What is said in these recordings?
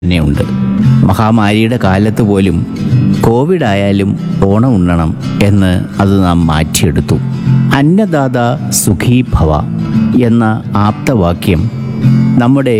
തന്നെയുണ്ട് മഹാമാരിയുടെ കാലത്ത് പോലും കോവിഡ് ആയാലും ഓണം ഉണ്ണണം എന്ന് അത് നാം മാറ്റിയെടുത്തു അന്നദാത സുഖീ ഭവ എന്ന ആപ്തവാക്യം നമ്മുടെ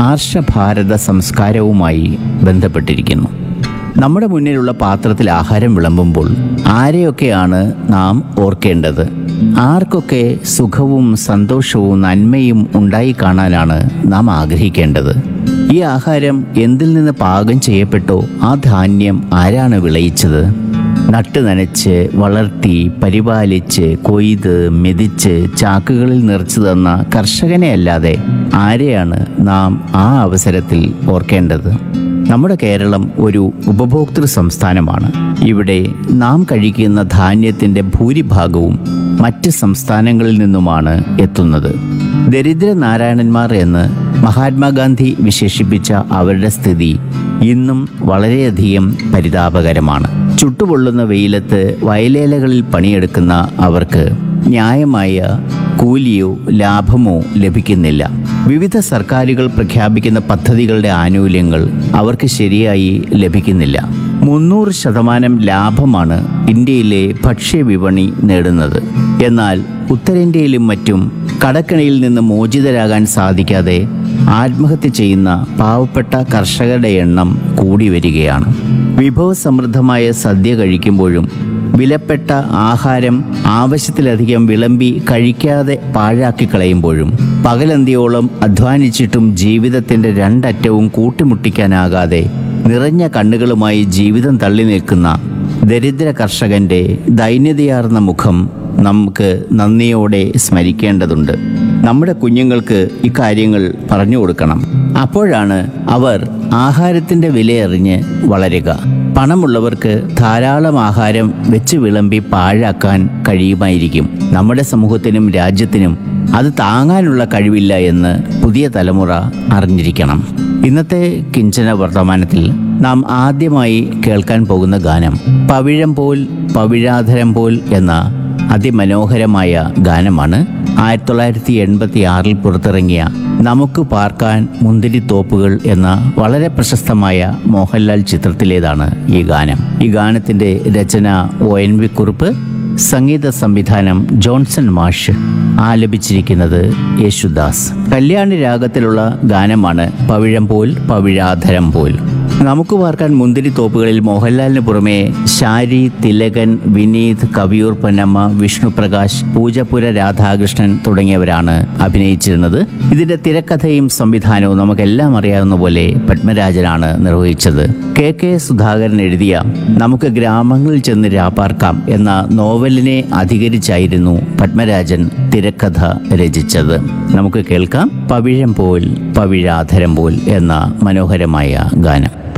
ആർഷഭാരത സംസ്കാരവുമായി ബന്ധപ്പെട്ടിരിക്കുന്നു നമ്മുടെ മുന്നിലുള്ള പാത്രത്തിൽ ആഹാരം വിളമ്പുമ്പോൾ ആരെയൊക്കെയാണ് നാം ഓർക്കേണ്ടത് ആർക്കൊക്കെ സുഖവും സന്തോഷവും നന്മയും ഉണ്ടായി കാണാനാണ് നാം ആഗ്രഹിക്കേണ്ടത് ഈ ആഹാരം എന്തിൽ നിന്ന് പാകം ചെയ്യപ്പെട്ടോ ആ ധാന്യം ആരാണ് വിളയിച്ചത് നട്ട് നനച്ച് വളർത്തി പരിപാലിച്ച് കൊയ്ത് മെതിച്ച് ചാക്കുകളിൽ നിറച്ചു തന്ന കർഷകനെ അല്ലാതെ ആരെയാണ് നാം ആ അവസരത്തിൽ ഓർക്കേണ്ടത് നമ്മുടെ കേരളം ഒരു ഉപഭോക്തൃ സംസ്ഥാനമാണ് ഇവിടെ നാം കഴിക്കുന്ന ധാന്യത്തിൻ്റെ ഭൂരിഭാഗവും മറ്റ് സംസ്ഥാനങ്ങളിൽ നിന്നുമാണ് എത്തുന്നത് ദരിദ്ര നാരായണന്മാർ എന്ന് മഹാത്മാഗാന്ധി വിശേഷിപ്പിച്ച അവരുടെ സ്ഥിതി ഇന്നും വളരെയധികം പരിതാപകരമാണ് ചുട്ടുപൊള്ളുന്ന വെയിലത്ത് വയലേലകളിൽ പണിയെടുക്കുന്ന അവർക്ക് ന്യായമായ കൂലിയോ ലാഭമോ ലഭിക്കുന്നില്ല വിവിധ സർക്കാരുകൾ പ്രഖ്യാപിക്കുന്ന പദ്ധതികളുടെ ആനുകൂല്യങ്ങൾ അവർക്ക് ശരിയായി ലഭിക്കുന്നില്ല മുന്നൂറ് ശതമാനം ലാഭമാണ് ഇന്ത്യയിലെ ഭക്ഷ്യവിപണി നേടുന്നത് എന്നാൽ ഉത്തരേന്ത്യയിലും മറ്റും കടക്കണിയിൽ നിന്ന് മോചിതരാകാൻ സാധിക്കാതെ ആത്മഹത്യ ചെയ്യുന്ന പാവപ്പെട്ട കർഷകരുടെ എണ്ണം കൂടി വരികയാണ് വിഭവസമൃദ്ധമായ സദ്യ കഴിക്കുമ്പോഴും വിലപ്പെട്ട ആഹാരം ആവശ്യത്തിലധികം വിളമ്പി കഴിക്കാതെ പാഴാക്കി കളയുമ്പോഴും പകലന്തിയോളം അധ്വാനിച്ചിട്ടും ജീവിതത്തിൻ്റെ രണ്ടറ്റവും കൂട്ടിമുട്ടിക്കാനാകാതെ നിറഞ്ഞ കണ്ണുകളുമായി ജീവിതം തള്ളി നിൽക്കുന്ന ദരിദ്ര കർഷകന്റെ ദൈന്യതയാർന്ന മുഖം നമുക്ക് നന്ദിയോടെ സ്മരിക്കേണ്ടതുണ്ട് നമ്മുടെ കുഞ്ഞുങ്ങൾക്ക് ഇക്കാര്യങ്ങൾ പറഞ്ഞു കൊടുക്കണം അപ്പോഴാണ് അവർ ആഹാരത്തിൻ്റെ വിലയറിഞ്ഞ് വളരുക പണമുള്ളവർക്ക് ധാരാളം ആഹാരം വെച്ച് വിളമ്പി പാഴാക്കാൻ കഴിയുമായിരിക്കും നമ്മുടെ സമൂഹത്തിനും രാജ്യത്തിനും അത് താങ്ങാനുള്ള കഴിവില്ല എന്ന് പുതിയ തലമുറ അറിഞ്ഞിരിക്കണം ഇന്നത്തെ കിഞ്ചന വർത്തമാനത്തിൽ നാം ആദ്യമായി കേൾക്കാൻ പോകുന്ന ഗാനം പവിഴം പോൽ പവിഴാധരം പോൽ എന്ന അതിമനോഹരമായ ഗാനമാണ് ആയിരത്തി തൊള്ളായിരത്തി എൺപത്തി ആറിൽ പുറത്തിറങ്ങിയ നമുക്ക് പാർക്കാൻ മുന്തിരിത്തോപ്പുകൾ എന്ന വളരെ പ്രശസ്തമായ മോഹൻലാൽ ചിത്രത്തിലേതാണ് ഈ ഗാനം ഈ ഗാനത്തിൻ്റെ രചന ഒ എൻ വി കുറുപ്പ് സംഗീത സംവിധാനം ജോൺസൺ മാഷ് ആലപിച്ചിരിക്കുന്നത് യേശുദാസ് കല്യാണി രാഗത്തിലുള്ള ഗാനമാണ് പവിഴം പോൽ പവിഴാധരം പോൽ നമുക്ക് പാർക്കാൻ മുന്തിരിത്തോപ്പുകളിൽ മോഹൻലാലിന് പുറമെ ശാരി തിലകൻ വിനീത് കവിയൂർ പൊന്നമ്മ വിഷ്ണുപ്രകാശ് പൂജപ്പുര രാധാകൃഷ്ണൻ തുടങ്ങിയവരാണ് അഭിനയിച്ചിരുന്നത് ഇതിന്റെ തിരക്കഥയും സംവിധാനവും നമുക്കെല്ലാം അറിയാവുന്ന പോലെ പത്മരാജനാണ് നിർവഹിച്ചത് കെ കെ സുധാകരൻ എഴുതിയ നമുക്ക് ഗ്രാമങ്ങളിൽ ചെന്ന് രാപ്പാർക്കാം എന്ന നോവലിനെ അധികരിച്ചായിരുന്നു പത്മരാജൻ തിരക്കഥ രചിച്ചത് നമുക്ക് കേൾക്കാം പവിഴം പോൽ പവിഴാധരം പോൽ എന്ന മനോഹരമായ ഗാനം